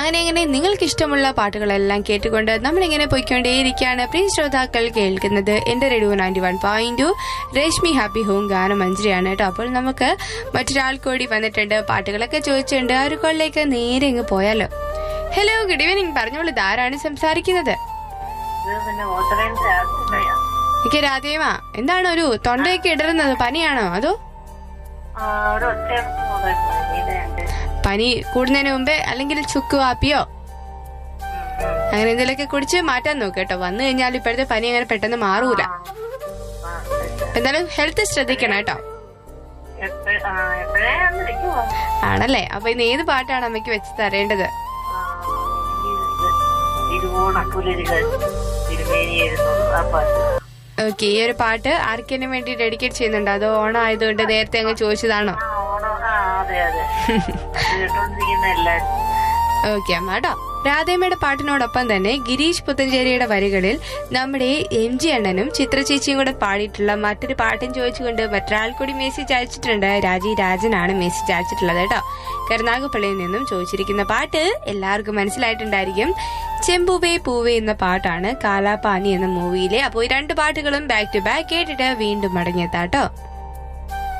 അങ്ങനെ അങ്ങനെ നിങ്ങൾക്ക് ഇഷ്ടമുള്ള പാട്ടുകളെല്ലാം കേട്ടുകൊണ്ട് നമ്മളിങ്ങനെ പോയിക്കൊണ്ടേയിരിക്കുകയാണ് പ്രിയ ശ്രോതാക്കൾ കേൾക്കുന്നത് എന്റെ radio ninety one point two Reshmi happy home ഗാനം മഞ്ജരിയാണ് കേട്ടോ അപ്പോൾ നമുക്ക് മറ്റൊരാൾ കൂടി വന്നിട്ടുണ്ട് പാട്ടുകളൊക്കെ ചോദിച്ചിട്ടുണ്ട് ആ ഒരു കോളിലേക്ക് നേരെ ഇങ്ങ് പോയാലോ ഹലോ ഗുഡ് ഈവനിങ് പറഞ്ഞോളൂ ഇതാരാണ് സംസാരിക്കുന്നത് ഇത് പിന്നെ ഓട്ടറേൻ്റെ ആവശ്യമില്ല എനിക്ക് രാധേമ എന്താണ് ഒരു തൊണ്ടയൊക്കെ ഇടറുന്നത് പനിയാണോ അതോ ഒരു ഒറ്റ പനിയുണ്ട് പനി കൂടുന്നതിന് മുമ്പേ അല്ലെങ്കിൽ ചുക്ക് കാപ്പിയോ അങ്ങനെ എന്തെങ്കിലുമൊക്കെ കുടിച്ച് മാറ്റാൻ നോക്ക് കേട്ടോ വന്നു കഴിഞ്ഞാൽ ഇപ്പോഴത്തെ പനി അങ്ങനെ പെട്ടെന്ന് മാറൂല എന്തായാലും ഹെൽത്ത് ശ്രദ്ധിക്കണം കേട്ടോ എപ്പോഴേ വിളിക്കുമോ ആണല്ലേ അപ്പൊ ഇന്ന് ഏത് പാട്ടാണ് അമ്മയ്ക്ക് വെച്ച് തരേണ്ടത് തിരുവോണക്കുലരുകൾ തിരുമേനി എഴുതുന്നു ആ പാട്ട് ഓക്കെ ഈ ഒരു പാട്ട് ആർക്കെങ്കിലും വേണ്ടി ഡെഡിക്കേറ്റ് ചെയ്യുന്നുണ്ടോ അതോ ഓണം ആയതുകൊണ്ട് നേരത്തെ അങ്ങ് ചോദിച്ചതാണോ ആ ഓണം ആ അതെ അതെ കേട്ടോണ്ടിരിക്കുന്ന എല്ലാരും ഓക്കെ അമ്മ കേട്ടോ രാധേമ്മയുടെ പാട്ടിനോടൊപ്പം തന്നെ ഗിരീഷ് പുത്തഞ്ചേരിയുടെ വരികളിൽ നമ്മുടെ എം ജി അണ്ണനും ചിത്ര ചേച്ചിയും കൂടെ പാടിയിട്ടുള്ള മറ്റൊരു പാട്ടും ചോദിച്ചുകൊണ്ട് മറ്റൊരാൾ കൂടി മെസ്സേജ് അയച്ചിട്ടുണ്ട് രാജി രാജനാണ് മെസ്സേജ് അയച്ചിട്ടുള്ളത് കേട്ടോ കരുനാഗപ്പള്ളിയിൽ നിന്നും ചോദിച്ചിരിക്കുന്ന പാട്ട് എല്ലാവർക്കും മനസ്സിലായിട്ടുണ്ടായിരിക്കും ചെമ്പുവേ പൂവേ എന്ന പാട്ടാണ് കാലാപാനി എന്ന മൂവിയിലെ അപ്പോൾ ഈ രണ്ട് പാട്ടുകളും ബാക്ക് ടു ബാക്ക് കേട്ടിട്ട് വീണ്ടും മടങ്ങിയെത്താട്ടോ